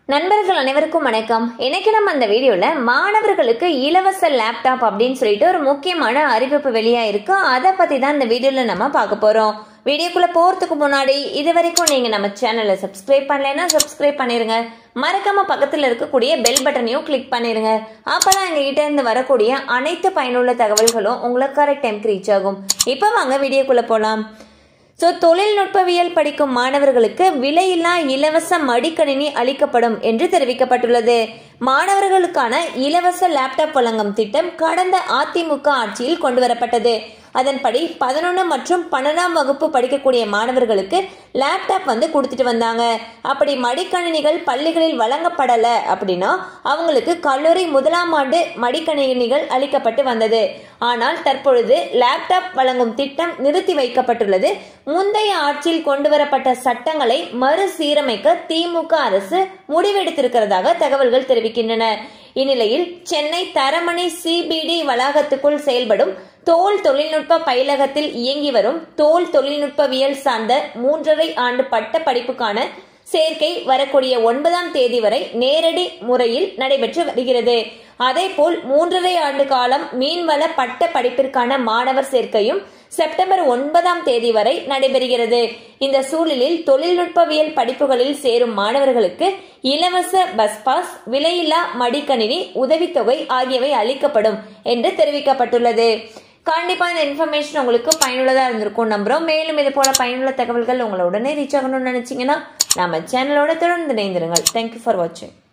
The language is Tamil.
நண்பர்கள் அனைவருக்கும் வணக்கம் இன்னைக்கு நம்ம அந்த வீடியோல மாணவர்களுக்கு இலவச லேப்டாப் அப்படின்னு சொல்லிட்டு ஒரு முக்கியமான அறிவிப்பு வெளியா இருக்கு அதை பத்தி தான் இந்த வீடியோல நம்ம பார்க்க போறோம் வீடியோக்குள்ள போறதுக்கு முன்னாடி இது வரைக்கும் நீங்க நம்ம சேனலை சப்ஸ்கிரைப் பண்ணலைன்னா சப்ஸ்கிரைப் பண்ணிருங்க மறக்காம பக்கத்துல இருக்கக்கூடிய பெல் பட்டனையும் கிளிக் பண்ணிருங்க அப்பதான் எங்க கிட்ட இருந்து வரக்கூடிய அனைத்து பயனுள்ள தகவல்களும் உங்களுக்கு கரெக்ட் டைம்க்கு ரீச் ஆகும் இப்போ வாங்க வீடியோக்குள்ள போலாம் ஸோ தொழில்நுட்பவியல் படிக்கும் மாணவர்களுக்கு விலையில்லா இலவச மடிக்கணினி அளிக்கப்படும் என்று தெரிவிக்கப்பட்டுள்ளது மாணவர்களுக்கான இலவச லேப்டாப் வழங்கும் திட்டம் கடந்த அதிமுக ஆட்சியில் கொண்டு வரப்பட்டது அதன்படி பதினொன்று மற்றும் பன்னெண்டாம் வகுப்பு படிக்கக்கூடிய மாணவர்களுக்கு லேப்டாப் வந்து கொடுத்துட்டு வந்தாங்க அப்படி மடிக்கணினிகள் பள்ளிகளில் வழங்கப்படலை அப்படின்னா அவங்களுக்கு கல்லூரி முதலாம் ஆண்டு மடிக்கணினிகள் அளிக்கப்பட்டு வந்தது ஆனால் தற்பொழுது லேப்டாப் வழங்கும் திட்டம் நிறுத்தி வைக்கப்பட்டுள்ளது முந்தைய ஆட்சியில் கொண்டு வரப்பட்ட சட்டங்களை மறுசீரமைக்க திமுக அரசு முடிவெடுத்திருக்கிறதாக தகவல்கள் தெரிவிக்கின்றன இந்நிலையில் சென்னை தரமணி சிபிடி வளாகத்துக்குள் செயல்படும் தோல் தொழில்நுட்ப பயிலகத்தில் இயங்கி வரும் தோல் தொழில்நுட்பவியல் சார்ந்த மூன்றரை ஆண்டு பட்ட படிப்புக்கான சேர்க்கை வரக்கூடிய ஒன்பதாம் தேதி வரை நேரடி முறையில் நடைபெற்று வருகிறது அதேபோல் மூன்றரை ஆண்டு காலம் மீன்வள பட்ட படிப்பிற்கான மாணவர் சேர்க்கையும் செப்டம்பர் ஒன்பதாம் தேதி வரை நடைபெறுகிறது இந்த சூழலில் தொழில்நுட்பவியல் படிப்புகளில் சேரும் மாணவர்களுக்கு இலவச பஸ் பாஸ் விலையில்லா மடிக்கணினி உதவித்தொகை ஆகியவை அளிக்கப்படும் என்று தெரிவிக்கப்பட்டுள்ளது கண்டிப்பா இந்த இன்ஃபர்மேஷன் உங்களுக்கு பயனுள்ளதா இருந்திருக்கும் நம்புறோம் மேலும் இது போல பயனுள்ள தகவல்கள் உங்களை உடனே ரீச் ஆகணும்னு நினைச்சீங்கன்னா நம்ம சேனலோட தொடர்ந்து இணைந்திருங்கள் தேங்க்யூ ஃபார் வாட்சிங்